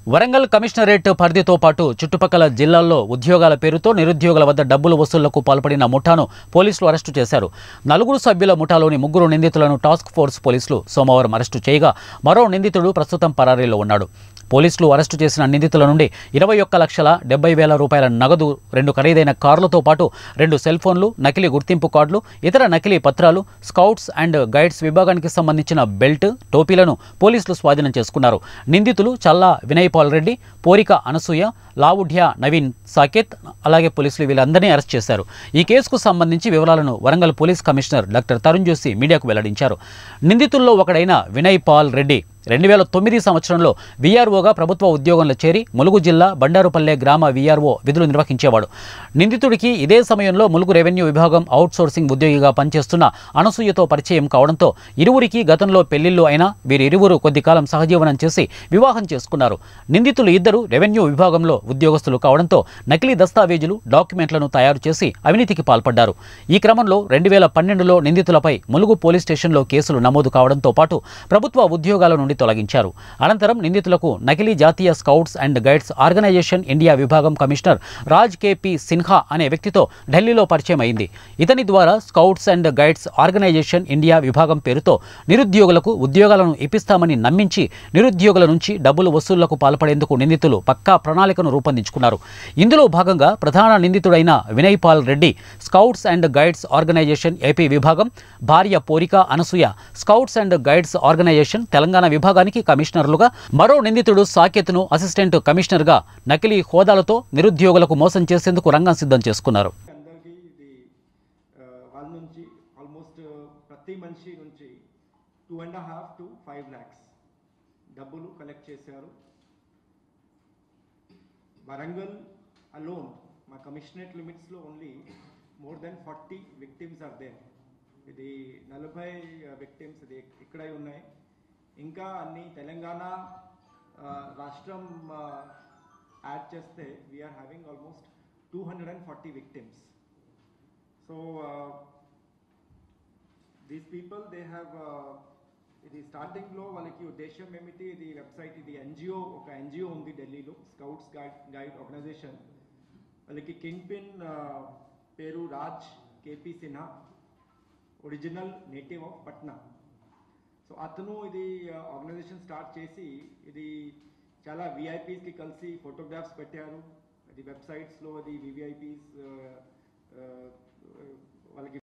Warangal commissionerate పరిధితో పాటు చుట్టుపక్కల జిల్లాల్లో ఉద్యోగాల పేరుతో నిరుద్యోగుల వద్ద డబ్బులు వసూళ్లకు పాల్పడిన ముఠాను పోలీసులు అరెస్టు చేశారు నలుగురు సభ్యుల ముఠాలోని ముగ్గురు నిందితులను టాస్క్ ఫోర్స్ పోలీసులు సోమవారం అరెస్టు చేయగా మరో నిందితుడు ప్రస్తుతం పరారీలో ఉన్నాడు పోలీసులు అరెస్టు చేసిన నిందితుల నుండి ఇరవై ఒక్క లక్షల డెబ్బై వేల రూపాయల నగదు రెండు ఖరీదైన కార్లతో పాటు రెండు సెల్ ఫోన్లు నకిలీ గుర్తింపు కార్డులు ఇతర నకిలీ పత్రాలు స్కౌట్స్ అండ్ గైడ్స్ విభాగానికి సంబంధించిన బెల్ట్ టోపీలను పోలీసులు స్వాధీనం చేసుకున్నారు నిందితులు చల్లా వినయ్ పాల్ రెడ్డి పోరిక అనసూయ లావుఢ్య నవీన్ సాకేత్ అలాగే పోలీసులు వీళ్ళందరినీ అరెస్ట్ చేశారు ఈ కేసుకు సంబంధించి వివరాలను Warangal police commissioner doctor Tarun Joshi మీడియాకు వెల్లడించారు నిందితుల్లో ఒకడైన వినయ్ పాల్ రెడ్డి రెండు వేల తొమ్మిది సంవత్సరంలో వీఆర్ఓగా ప్రభుత్వ ఉద్యోగంలో చేరి ములుగు జిల్లా బండారుపల్లె గ్రామ వీఆర్ఓ విధులు నిర్వహించేవాడు నిందితుడికి ఇదే సమయంలో ములుగు రెవెన్యూ విభాగం అవుట్సోర్సింగ్ ఉద్యోగిగా పనిచేస్తున్న అనసూయతో పరిచయం కావడంతో ఇరువురికి గతంలో పెళ్లిళ్లు అయినా వీరిరువురు కొద్ది కాలం సహజీవనం చేసి వివాహం చేసుకున్నారు నిందితులు ఇద్దరు రెవెన్యూ విభాగంలో ఉద్యోగస్తులు కావడంతో నకిలీ దస్తావేజులు డాక్యుమెంట్లను తయారు చేసి అవినీతికి పాల్పడ్డారు ఈ క్రమంలో రెండు వేల పన్నెండులో నిందితులపై ములుగు పోలీస్ స్టేషన్లో కేసులు నమోదు కావడంతో పాటు ప్రభుత్వ ఉద్యోగాల నుండి తొలగించారు అనంతరం నిందితులకు నకిలీ జాతీయ scouts and guides organisation India విభాగం కమిషనర్ రాజ్ కేపీ సిన్హా అనే వ్యక్తితో ఢిల్లీలో పరిచయం అయింది ఇతని ద్వారా scouts and guides organisation India విభాగం పేరుతో నిరుద్యోగులకు ఉద్యోగాలను ఇప్పిస్తామని నమ్మించి నిరుద్యోగుల నుంచి డబ్బులు వసూళ్లకు పాల్పడేందుకు నిందితులు పక్కా ప్రణాళికను రూపొందించుకున్నారు ఇందులో భాగంగా ప్రధాన నిందితుడైన Vinay Pal Reddy scouts and guides organisation AP విభాగం భార్య Porika Anasuya scouts and guides organisation Telangana విభాగానికి కమిషనర్లుగా మరో నిందితుడు సాకేత్ను అసిస్టెంట్ కమిషనర్గా నకిలీ హోదాలతో నిరుద్యోగులకు మోసం చేసేందుకు రంగం సిద్ధం చేసుకున్నారు అందరికీ ఇది ఆ, వాళ్ళ నుంచి ఆల్మోస్ట్ ప్రతి మనిషి నుంచి two and half to five lakhs డబ్బులు కలెక్ట్ చేశారు వరంగల్ అలోన్ మా కమిషనరేట్ లిమిట్స్లో only more than forty victims are there ఇది నలభై విక్టిమ్స్ ఇది ఇక్కడే ఉన్నాయి ఇంకా అన్ని తెలంగాణ ఆ, రాష్ట్రం యాడ్ చేస్తే we're having almost two hundred and forty victims so these people they have ఇది స్టార్టింగ్లో వాళ్ళకి ఉద్దేశం ఏమిటి ఇది వెబ్సైట్ ఇది ఎన్జిఓ ఒక ఎన్జిఓ ఉంది ఢిల్లీలో స్కౌట్స్ గైడ్ గైడ్ ఆర్గనైజేషన్ వాళ్ళకి కింగ్ పిన్ పేరు Raj K P Sinha original native of Patna so అతను ఇది ఆర్గనైజేషన్ స్టార్ట్ చేసి ఇది చాలా విఐపీస్కి కలిసి ఫోటోగ్రాఫ్స్ పెట్టారు అది వెబ్సైట్స్లో అది వివిఐపీస్ వాళ్ళకి